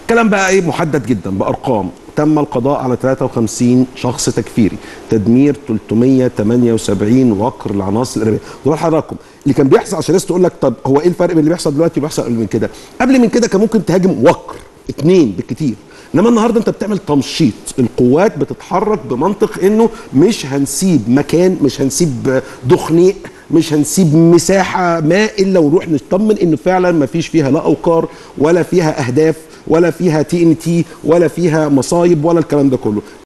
كلام بقى ايه محدد جدا بارقام تم القضاء على 53 شخص تكفيري تدمير 378 وقر العناصر الارهابيه دول حضراتكم اللي كان بيحصل عشان الناس تقول لك طب هو ايه الفرق بين اللي بيحصل دلوقتي وبيحصل قبل من كده قبل من كده كان ممكن تهاجم وقر اتنين بالكتير انما النهارده انت بتعمل تمشيط القوات بتتحرك بمنطق انه مش هنسيب مكان مش هنسيب دخنيق مش هنسيب مساحه ما الا ونروح نطمن انه فعلا ما فيش فيها لا اوقار ولا فيها اهداف ولا فيها تي ان تي ولا فيها مصايب ولا الكلام ده كله